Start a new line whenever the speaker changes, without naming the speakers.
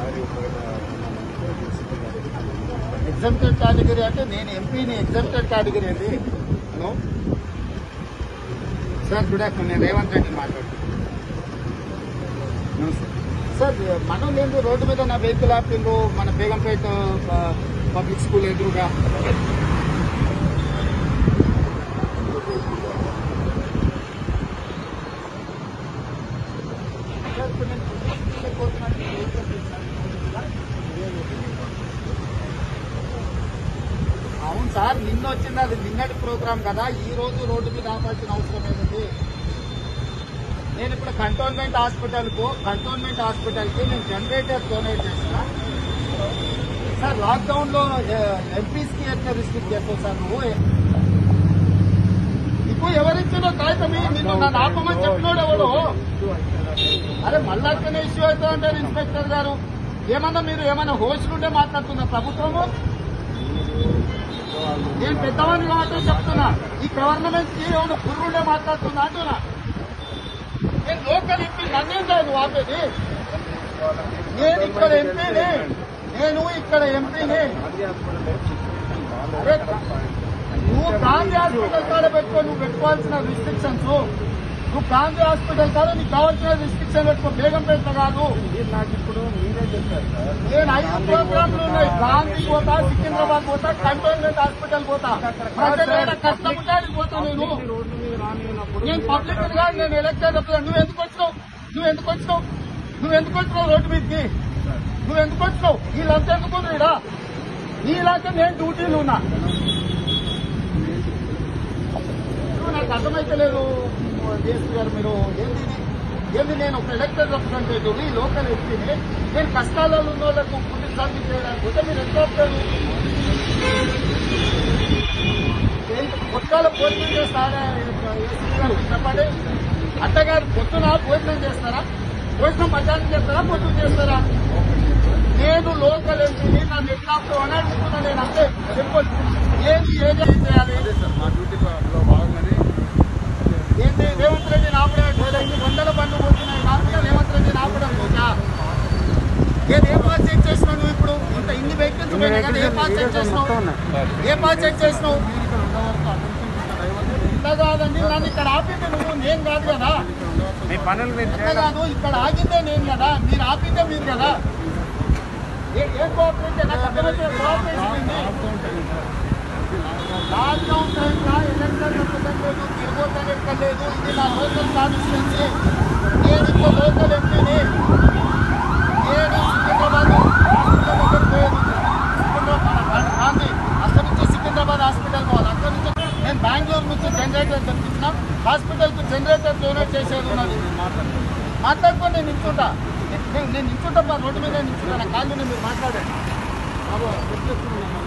Exempted category అంటే నేను ఎంపీని ఎగ్జామ్టెడ్ కేటగిరీ అండి హలో సార్ గుడ్ ఆఫ్టర్నూన్ నేను రేవంత్ రెడ్డి మాట్లాడుతున్నాను నమస్తే. సార్ మనం లేదు రోడ్డు మీద నా వెహికల్ ఆపిండ్రు మన బేగంపేట ఆ, పబ్లిక్ స్కూల్ ఎదురుగా సార్, ఇప్పుడు నేను పబ్లిక్ స్కూల్కి పోతున్నాను. వెహికల్ తీసుకున్నాను. అవును సార్ నిన్న వచ్చింది అది నిన్నటి ప్రోగ్రామ్ కదా ఈ రోజు రోడ్డు మీద ఆపాల్సిన అవసరం ఏముంది నేను ఇప్పుడు కంటోన్మెంట్ హాస్పిటల్ కు కంటోన్మెంట్ హాస్పిటల్ కి నేను జనరేటర్ డొనేట్ చేసిన సార్ లాక్డౌన్ లో ఎంపీస్ కి ఎట్లా రిస్ట్రిక్ట్ చేస్తావు సార్ నువ్వు నీకు ఎవరిచ్చినో కాగితం ఇయ్యి. నిన్ను నన్ను ఆపమని చెప్పినోడు ఎవడు అరే మళ్ళీ అట్లనే ఇష్యూ అవుతా అంటారు ఇన్స్పెక్టర్ గారు ఏమన్నా మీరు ఏమన్నా హోస్టుండే మాట్లాడుతున్నా ప్రభుత్వము నేను పెద్దవాడిని కాబట్టి చెప్తున్నా ఈ గవర్నమెంట్ కి ఏమైనా పురుగుండే మాట్లాడుతున్నా అంటున్నా నేను లోకల్ ఎంపీ నన్నేం కాదు నువ్వు ఆపేది నేను ఇక్కడ ఎంపీని నేను ఇక్కడ ఎంపీని అరే నువ్వు గాంధీ హాస్పిటల్ కాడ పెట్టుకో నువ్వు పెట్టుకోవాల్సిన రిస్ట్రిక్షన్స్ నువ్వు గాంధీ హాస్పిటల్ కాడ నీకు కావాల్సిన రిస్ట్రిక్షన్ పెట్టుకో బేగం పెట్ట కాదు
నాకు ఇప్పుడు మీరే చెప్పారు సార్
నేను ఐదు ప్రోగ్రాంలు ఉన్నాయి గాంధీ పోతా సికింద్రాబాద్ పోతా కంటోన్మెంట్ హాస్పిటల్ పోతా ప్రజల కష్టం ఉంటానికి పోతా నేను
రోడ్డు మీద రానినప్పుడు
నేను పబ్లిక్ కాదు నేను ఎలక్షన్ చెప్తాను నువ్వు ఎందుకు వచ్చినావు నువ్వు ఎందుకు వచ్చినావు నువ్వు ఎందుకు వచ్చినావు రోడ్డు మీదకి నువ్వు ఎందుకు వచ్చినావు వీళ్ళంతా ఎందుకు రీడా నీలాంటి నేను డ్యూటీలు ఉన్నా నువ్వు నాకు అర్థమైతలేదు డిఎస్పీ గారు మీరు ఏంది ఇది? ఏంది నేను ఒక ఎలక్టెడ్ రిప్రజెంటేటివ్ ఈ లోకల్ ఎంపీని నేను కష్టాలలో ఉన్న వాళ్ళకు పుట్టి సర్వీస్ చేయడానికి పోతే మీరు ఎంత వస్తారు పొద్దుల భోజనం చేస్తారా ఏసీ గారు చెప్పండి అత్తగారు పొద్దున భోజనం చేస్తారా భోజనం మధ్యాహ్నం చేస్తారా పొద్దున చేస్తారా నేను లోకల్ ఎంపీని నన్ను ఎట్లా అని అడుగుతున్నా నేను అంతే సింపుల్ ఏంది ఏది ఏం చేయాలి
మా డ్యూటీలో అందులో భాగంగానే
ఏంటి రేవంత్ రెడ్డి ఆపడం లేదా ఇన్ని వందల బండ్లు పోతున్నాయి నాకు మీద రేవంత్ రెడ్డి ఆపడం లేదా ఏది ఏ పాస్ చెక్ చేసినావు నువ్వు ఇప్పుడు ఇంత ఇన్ని వెహికల్స్ పోయినాయి కదా ఏ పాస్ చెక్ చేసినావు ఏ పాస్ చెక్ చేసినావు ఇంత కాదండి నన్ను ఇక్కడ ఆపింది నువ్వు నేను కాదు కదా
మీ పనులు మీరు
అంత కాదు ఇక్కడ ఆగిందే నేను కదా మీరు ఆపిందే మీరు కదా ఏ- ఏం కోఆపరేషన్ నాకు అర్థమైతే కోఆపరేషన్ ఏంది లాక్డౌన్ టైంలో ఎలక్షన్ రిప్రజెంటేటివ్ తిరగొద్దని ఎక్కలేదు ఇది నా లోకల్ కాన్స్టిట్యున్సీ నేను ఇంకో లోకల్ ఎంపీని నేను సికింద్రాబాద్ హాస్పిటల్ దగ్గర పోయేది సికింద్రాబాద్ గాంధీ అక్కడి నుంచి సికింద్రాబాద్ హాస్పిటల్ పోవాలి అక్కడి నుంచి నేను బెంగళూరు నుంచి జనరేటర్ తెప్పించిన హాస్పిటల్కి జనరేటర్ డొనేట్ చేసేది ఉన్నది మాట్లాడుకొని నేను నిల్చుంటా నేను నేను నిల్చుంటా మా రోడ్డు మీద నిల్చుంటా నా కాళ్ళు మీరు మాట్లాడండి బాబు, గుర్తు చేసుకున్నాను.